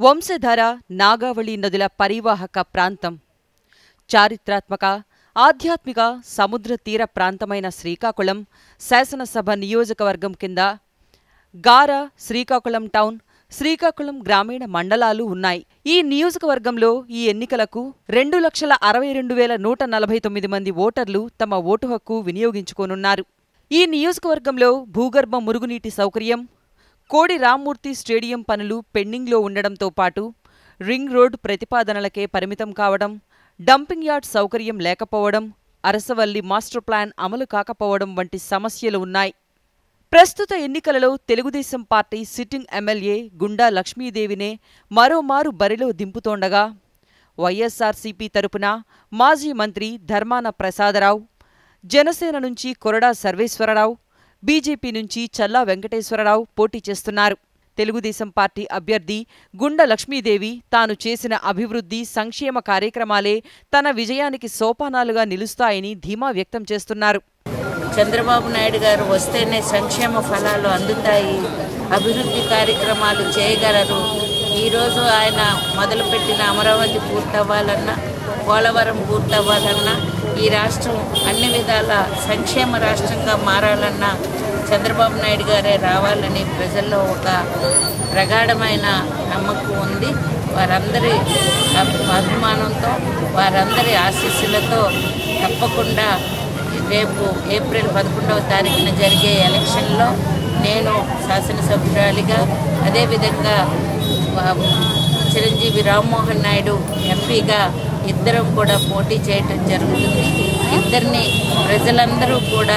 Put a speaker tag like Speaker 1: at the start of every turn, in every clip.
Speaker 1: వంశధార నాగావళి నదుల పరివాహక ప్రాంతం చారిత్రాత్మక ఆధ్యాత్మిక సముద్ర తీర ప్రాంతమైన శ్రీకాకుళం శాసనసభ నియోజకవర్గం కింద గార శ్రీకాకుళం టౌన్ శ్రీకాకుళం గ్రామీణ మండలాలు ఉన్నాయి ఈ నియోజకవర్గంలో ఈ ఎన్నికలకు రెండు లక్షల అరవై రెండు వేల నూట నలభై తొమ్మిది మంది ఓటర్లు తమ ఓటు హక్కు వినియోగించుకోనున్నారు ఈ నియోజకవర్గంలో భూగర్భ మురుగునీటి సౌకర్యం కోడి రామ్మూర్తి స్టేడియం పనులు పెండింగ్లో ఉండడంతో పాటు రింగ్ రోడ్ ప్రతిపాదనలకే పరిమితం కావడం డంపింగ్ యార్డ్ సౌకర్యం లేకపోవడం అరసవల్లి మాస్టర్ ప్లాన్ అమలు కాకపోవడం వంటి సమస్యలు ఉన్నాయి ప్రస్తుత ఎన్నికలలో తెలుగుదేశం పార్టీ సిట్టింగ్ ఎమ్మెల్యే గుండా లక్ష్మీదేవినే మరోమారు బరిలో దింపుతోండగా వైఎస్సార్సీపీ తరపున మాజీ మంత్రి ధర్మాన ప్రసాదరావు జనసేన నుంచి కొరడా సర్వేశ్వరరావు బీజేపీ నుంచి చల్లా వెంకటేశ్వరరావు పోటీ చేస్తున్నారు తెలుగుదేశం పార్టీ అభ్యర్థి గుండ లక్ష్మీదేవి తాను చేసిన అభివృద్ధి సంక్షేమ కార్యక్రమాలే తన విజయానికి సోపానాలుగా నిలుస్తాయని ధీమా వ్యక్తం చేస్తున్నారు
Speaker 2: చంద్రబాబు నాయుడు గారు వస్తేనే సంక్షేమ ఫలాలు అందుతాయి అభివృద్ధి కార్యక్రమాలు చేయగలరు ఈరోజు ఆయన మొదలుపెట్టిన అమరావతి పూర్తవ్వాలన్నా పోలవరం పూర్తవ్వాలన్నా ఈ రాష్ట్రం అన్ని విధాల సంక్షేమ రాష్ట్రంగా మారాలన్నా చంద్రబాబు నాయుడు గారే రావాలని ప్రజల్లో ఒక ప్రగాఢమైన నమ్మకం ఉంది వారందరి అభి- అభిమానంతో వారందరి ఆశీస్సులతో తప్పకుండా రేపు ఏప్రిల్ పదకొండవ తారీఖున జరిగే ఎలక్షన్లో నేను శాసనసభ్యురాలిగా అదేవిధంగా ఆ, చిరంజీవి రామ్మోహన్ నాయుడు ఎంపీగా ఇద్దరం కూడా పోటీ చేయటం జరుగుతుంది ఇద్దరిని ప్రజలందరూ కూడా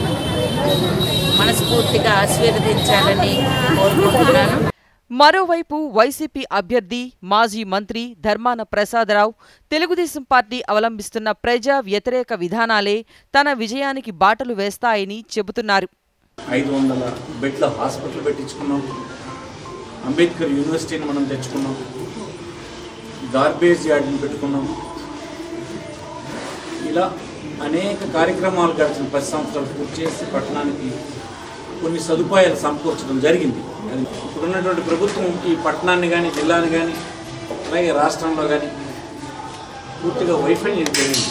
Speaker 2: మనస్ఫూర్తిగా ఆశీర్వదించాలని కోరుకుంటున్నాను
Speaker 1: మరోవైపు వైసీపీ అభ్యర్థి మాజీ మంత్రి ధర్మాన ప్రసాదరావు తెలుగుదేశం పార్టీ అవలంబిస్తున్న ప్రజా వ్యతిరేక విధానాలే తన విజయానికి బాటలు వేస్తాయని చెబుతున్నారు
Speaker 3: ఐదు వందల బెడ్ల హాస్పిటల్ పెట్టించుకున్నాం అంబేద్కర్ యూనివర్సిటీని మనం తెచ్చుకున్నాం గార్బేజ్ యార్డ్ని పెట్టుకున్నాం ఇలా అనేక కార్యక్రమాలు గడిచిన పది సంవత్సరాలు పూర్తి చేసి పట్టణానికి కొన్ని సదుపాయాలు సమకూర్చడం జరిగింది అది ఇప్పుడున్నటువంటి ప్రభుత్వం ఈ పట్టణాన్ని కానీ జిల్లాని కానీ అలాగే రాష్ట్రంలో కానీ పూర్తిగా వైఫల్యం జరిగింది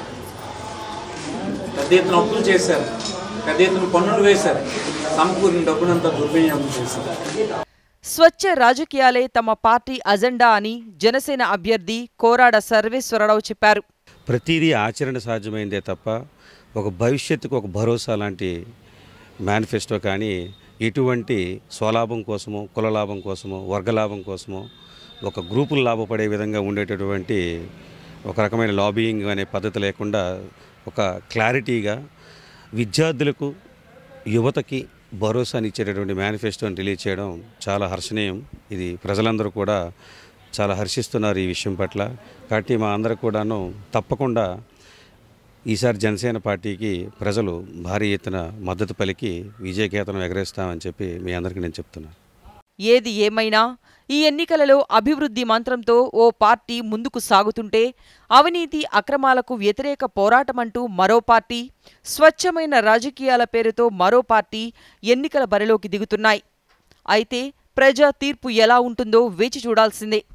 Speaker 3: పెద్ద ఎత్తున అప్పులు చేశారు పెద్ద ఎత్తున పన్నులు వేశారు సమకూరిన డబ్బునంతా దుర్వినియోగం చేశారు
Speaker 1: స్వచ్ఛ రాజకీయాలే తమ పార్టీ అజెండా అని జనసేన అభ్యర్థి కోరాడ సర్వేశ్వరరావు చెప్పారు
Speaker 4: ప్రతిదీ ఆచరణ సాధ్యమైందే తప్ప ఒక భవిష్యత్తుకు ఒక భరోసా లాంటి మేనిఫెస్టో కానీ ఎటువంటి స్వలాభం కోసమో కుల లాభం కోసమో వర్గలాభం కోసమో ఒక గ్రూపులు లాభపడే విధంగా ఉండేటటువంటి ఒక రకమైన లాబియింగ్ అనే పద్ధతి లేకుండా ఒక క్లారిటీగా విద్యార్థులకు యువతకి భరోసానిచ్చేటటువంటి మేనిఫెస్టోని రిలీజ్ చేయడం చాలా హర్షణీయం ఇది ప్రజలందరూ కూడా చాలా హర్షిస్తున్నారు ఈ విషయం పట్ల కాబట్టి మా అందరూ కూడాను తప్పకుండా ఈసారి జనసేన పార్టీకి ప్రజలు భారీ ఎత్తున మద్దతు పలికి విజయకేతనం ఎగరేస్తామని చెప్పి మీ అందరికీ నేను చెప్తున్నాను
Speaker 1: ఏది ఏమైనా ఈ ఎన్నికలలో అభివృద్ధి మంత్రంతో ఓ పార్టీ ముందుకు సాగుతుంటే అవినీతి అక్రమాలకు వ్యతిరేక పోరాటమంటూ మరో పార్టీ స్వచ్ఛమైన రాజకీయాల పేరుతో మరో పార్టీ ఎన్నికల బరిలోకి దిగుతున్నాయి అయితే ప్రజా తీర్పు ఎలా ఉంటుందో వేచి చూడాల్సిందే